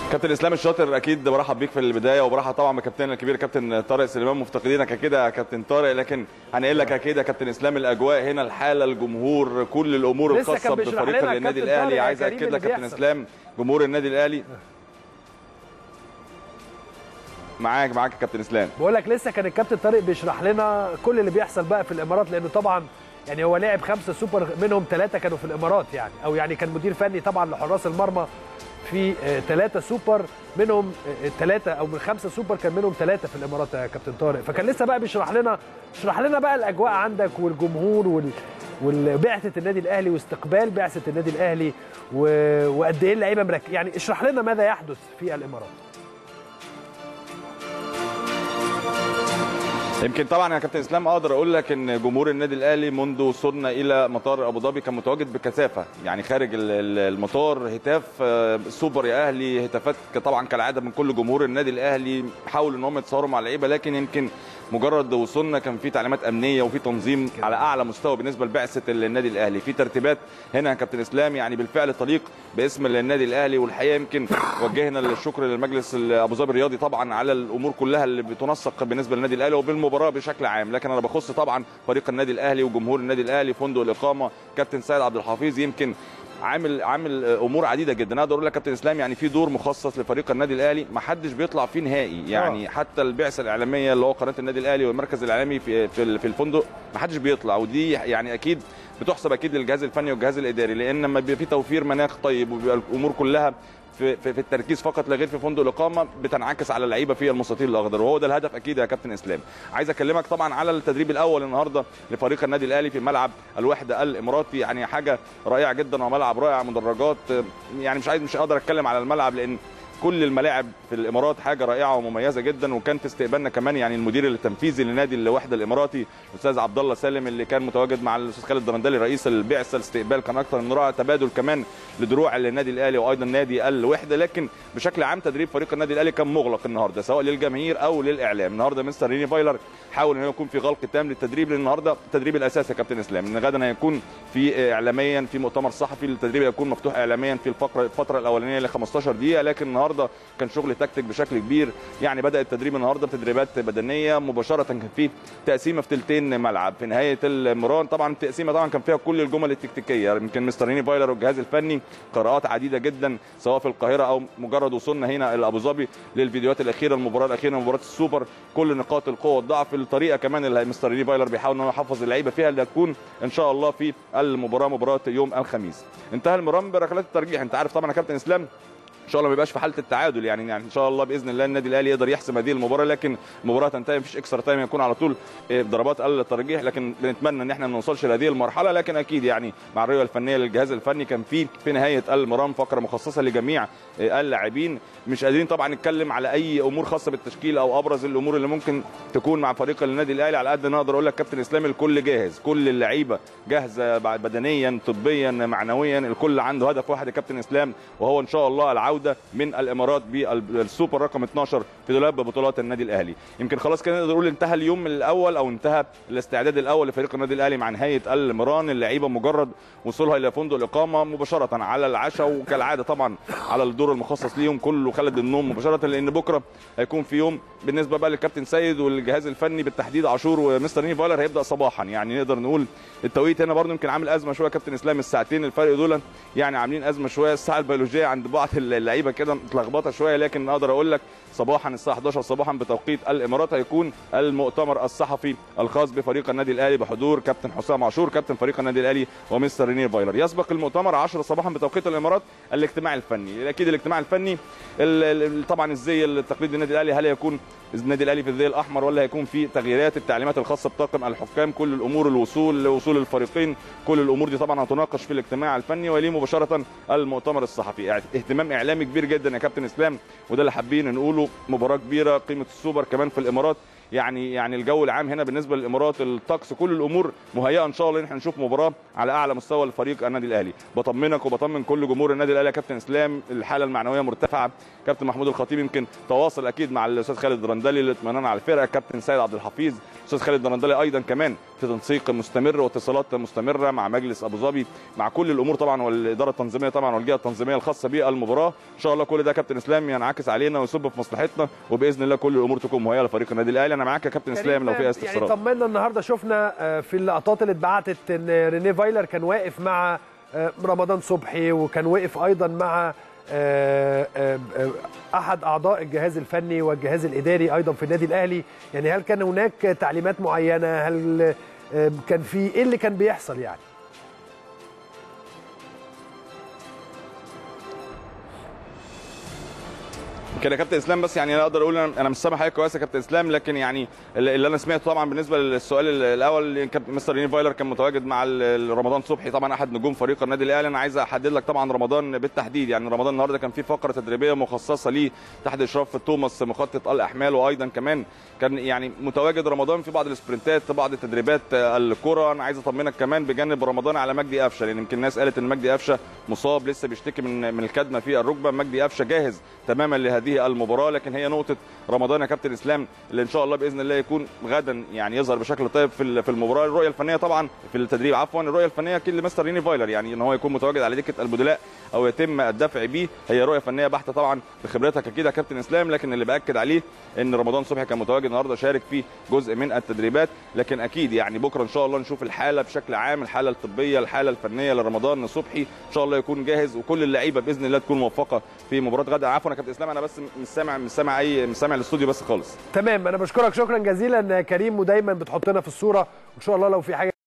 كابتن اسلام الشاطر اكيد برحب بيك في البدايه وبرحب طبعا بكابتن الكبير كابتن طارق سليمان مفتقدينك اكيد يا كابتن طارق لكن هنقل لك اكيد يا كابتن اسلام الاجواء هنا الحاله الجمهور كل الامور لسه الخاصه كان بيشرح بفريق لنا النادي كابتن طارق الاهلي يا عايز كريم اكد اللي لك كابتن بيحصل. اسلام جمهور النادي الاهلي معاك معاك يا كابتن اسلام بقول لك لسه كان الكابتن طارق بيشرح لنا كل اللي بيحصل بقى في الامارات لانه طبعا يعني هو لعب خمسه سوبر منهم ثلاثه كانوا في الامارات يعني او يعني كان مدير فني طبعا لحراس المرمى في ثلاثه سوبر منهم ثلاثه او من خمسه سوبر كان منهم ثلاثه في الامارات يا كابتن طارق فكان لسه بقى بيشرح لنا اشرح لنا بقى الاجواء عندك والجمهور وال وبعثه النادي الاهلي واستقبال بعثه النادي الاهلي و... وقد ايه اللعيبه مركز يعني اشرح لنا ماذا يحدث في الامارات يمكن طبعا يا كابتن اسلام اقدر اقول لك ان جمهور النادي الاهلي منذ وصولنا الى مطار ابو ظبي كان متواجد بكثافه يعني خارج ال- ال- المطار هتاف آه، سوبر يا اهلي هتافات ك- طبعا كالعاده من كل جمهور النادي الاهلي حاولوا ان هم يتصوروا مع اللعيبه لكن يمكن مجرد وصولنا كان في تعليمات امنيه وفي تنظيم على اعلى مستوى بالنسبه لبعثه النادي الاهلي في ترتيبات هنا يا كابتن اسلام يعني بالفعل تليق باسم النادي الاهلي والحقيقه يمكن وجهنا الشكر للمجلس ابو ظبي الرياضي طبعا على الامور كلها اللي بتنسق بالنسبه للنادي الاهلي وبالمباراه بشكل عام لكن انا بخص طبعا فريق النادي الاهلي وجمهور النادي الاهلي فندق الاقامه كابتن سيد عبد الحفيظ يمكن عامل عامل امور عديده جدا اقدر اقول لك كابتن اسلام يعني في دور مخصص لفريق النادي الاهلي ما حدش بيطلع فيه نهائي يعني حتى البعثه الاعلاميه اللي هو قناه النادي الاهلي والمركز الاعلامي في في في الفندق ما حدش بيطلع ودي يعني اكيد بتحسب اكيد للجهاز الفني والجهاز الاداري لان لما بيبقى في توفير مناخ طيب وبيبقى الامور كلها في, في, في التركيز فقط لا غير في فندق الاقامه بتنعكس على اللعيبه في المستطيل الاخضر وهو ده الهدف اكيد يا كابتن اسلام عايز اكلمك طبعا على التدريب الاول النهارده لفريق النادي الاهلي في ملعب الوحده الاماراتي يعني حاجه رائعه جدا وملعب رائع مدرجات يعني مش عايز مش هقدر اتكلم على الملعب لان كل الملاعب في الامارات حاجه رائعه ومميزه جدا وكان في استقبالنا كمان يعني المدير التنفيذي لنادي الوحده الاماراتي الاستاذ عبد الله سالم اللي كان متواجد مع الاستاذ خالد درندلي رئيس البعثه الاستقبال كان اكثر من رائع تبادل كمان لدروع للنادي الاهلي وايضا نادي الوحده لكن بشكل عام تدريب فريق النادي الاهلي كان مغلق النهارده سواء للجماهير او للاعلام النهارده مستر ريني فايلر حاول ان يكون في غلق تام للتدريب لان النهارده التدريب الاساسي يا كابتن اسلام ان غدا هيكون في اعلاميا في مؤتمر صحفي التدريب هيكون مفتوح اعلاميا في الفقره الفتره الاولانيه ل 15 دقيقه لكن النهارده كان شغل تكتيك بشكل كبير يعني بدا التدريب النهارده بتدريبات بدنيه مباشره كان في تقسيمه في ثلثين ملعب في نهايه المران طبعا التقسيمه طبعا كان فيها كل الجمل التكتيكيه يمكن مستر ريني فايلر والجهاز الفني قراءات عديده جدا سواء في القاهره او مجرد وصولنا هنا لابو ظبي للفيديوهات الاخيره المباراه الاخيره مباراه السوبر كل نقاط القوه والضعف الطريقه كمان اللي مستر ريني فايلر بيحاول ان هو يحفظ اللعيبه فيها اللي هتكون ان شاء الله في المباراه مباراه يوم الخميس انتهى المران بركلات الترجيح انت عارف طبعا يا كابتن اسلام ان شاء الله ما يبقاش في حاله التعادل يعني يعني ان شاء الله باذن الله النادي الاهلي يقدر يحسم هذه المباراه لكن المباراه تنتهي مفيش اكسترا تايم يكون على طول إيه، ضربات الترجيح لكن بنتمنى ان احنا ما نوصلش لهذه المرحله لكن اكيد يعني مع الرؤيه الفنيه للجهاز الفني كان في في نهايه المرام فقره مخصصه لجميع إيه، اللاعبين مش قادرين طبعا نتكلم على اي امور خاصه بالتشكيل او ابرز الامور اللي ممكن تكون مع فريق النادي الاهلي على قد ما اقدر اقول لك كابتن اسلام الكل جاهز كل اللعيبه جاهزه بعد- بدنيا طبيا معنويا الكل عنده هدف واحد يا كابتن اسلام وهو ان شاء الله العوده من الامارات بالسوبر رقم 12 في دولاب بطولات النادي الاهلي يمكن خلاص كده نقدر نقول انتهى اليوم الاول او انتهى الاستعداد الاول لفريق النادي الاهلي مع نهايه المران اللعيبه مجرد وصولها الى فندق الاقامه مباشره على العشاء وكالعاده طبعا على الدور المخصص ليهم كله خلد النوم مباشره لان بكره هيكون في يوم بالنسبه بقى للكابتن سيد والجهاز الفني بالتحديد عاشور ومستر نيف فايلر هيبدا صباحا يعني نقدر نقول التوقيت هنا برضه يمكن عامل ازمه شويه يا كابتن اسلام الساعتين الفرق دول يعني عاملين ازمه شويه الساعه البيولوجيه عند بعض اللعيبه كده متلخبطه شويه لكن اقدر اقول لك صباحا الساعه 11 صباحا بتوقيت الامارات هيكون المؤتمر الصحفي الخاص بفريق النادي الاهلي بحضور كابتن حسام عاشور كابتن فريق النادي الاهلي ومستر رينير فايلر يسبق المؤتمر 10 صباحا بتوقيت الامارات الاجتماع الفني اكيد الاجتماع الفني ال- ال- طبعا الزي التقليدي للنادي الاهلي هل يكون النادي الاهلي في الزي الاحمر ولا هيكون في تغييرات التعليمات الخاصه بطاقم الحكام كل الامور الوصول لوصول الفريقين كل الامور دي طبعا هتناقش في الاجتماع الفني ويليه مباشره المؤتمر الصحفي اهتمام اعلامي كبير جدا يا كابتن اسلام وده اللي حابين نقوله مباراه كبيره قيمه السوبر كمان في الامارات يعني يعني الجو العام هنا بالنسبه للامارات الطقس كل الامور مهيئه ان شاء الله ان احنا نشوف مباراه على اعلى مستوى لفريق النادي الاهلي بطمنك وبطمن كل جمهور النادي الاهلي يا كابتن اسلام الحاله المعنويه مرتفعه كابتن محمود الخطيب يمكن تواصل اكيد مع الاستاذ خالد درندلي للاطمئنان على الفرقه كابتن سيد عبد الحفيظ الاستاذ خالد درندلي ايضا كمان في تنسيق مستمر واتصالات مستمره مع مجلس ابو ظبي مع كل الامور طبعا والاداره التنظيميه طبعا والجهه التنظيميه الخاصه بالمباراه ان شاء الله كل ده كابتن اسلام ينعكس علينا ويصب في مصلحتنا وباذن الله كل الامور تكون مهيئه لفريق النادي الاهلي انا معاك يا كابتن اسلام لو في يعني استفسارات طمنا النهارده شفنا آه، في اللقطات اللي اتبعتت ان رينيه فايلر كان واقف مع آه، رمضان صبحي وكان واقف ايضا مع آه، آه، آه، احد اعضاء الجهاز الفني والجهاز الاداري ايضا في النادي الاهلي يعني هل كان هناك تعليمات معينه هل آه، كان في ايه اللي كان بيحصل يعني كده يا كابتن اسلام بس يعني انا اقدر اقول انا أنا مش سامع حاجه كويسه يا كابتن اسلام لكن يعني اللي اللي انا سمعته طبعا بالنسبه للسؤال الاول اللي كابتن مستر ريني فايلر كان متواجد مع ال- رمضان صبحي طبعا احد نجوم فريق النادي الاهلي انا عايز احدد لك طبعا رمضان بالتحديد يعني رمضان النهارده كان في فقره تدريبيه مخصصه ليه تحت اشراف توماس مخطط الاحمال وايضا كمان كان يعني متواجد رمضان في بعض السبرنتات بعض التدريبات آه، الكره انا عايز اطمنك كمان بجانب رمضان على مجدي قفشه لان يمكن الناس قالت ان مجدي قفشه مصاب لسه بيشتكي من من الكدمه في الركبه مجدي قفشه جاهز تماما لهذه المباراه لكن هي نقطه رمضان يا كابتن اسلام اللي ان شاء الله باذن الله يكون غدا يعني يظهر بشكل طيب في ال- في المباراه الرؤيه الفنيه طبعا في التدريب عفوا الرؤيه الفنيه اكيد لمستر ريني فايلر يعني ان هو يكون متواجد على دكه البدلاء او يتم الدفع بيه هي رؤيه فنيه بحته طبعا بخبرتك اكيد يا كابتن اسلام لكن اللي باكد عليه ان رمضان صبحي كان متواجد النهارده شارك في جزء من التدريبات لكن اكيد يعني بكره ان شاء الله نشوف الحاله بشكل عام الحاله الطبيه الحاله الفنيه لرمضان صبحي ان شاء الله يكون جاهز وكل اللعيبه باذن الله تكون موفقه في مباراه غدا عفوا يا كابتن اسلام انا بس مش سامع مش سامع اي مش سامع الاستوديو بس خالص تمام انا بشكرك شكرا جزيلا كريم ودايما بتحطنا في الصوره وان شاء الله لو في حاجه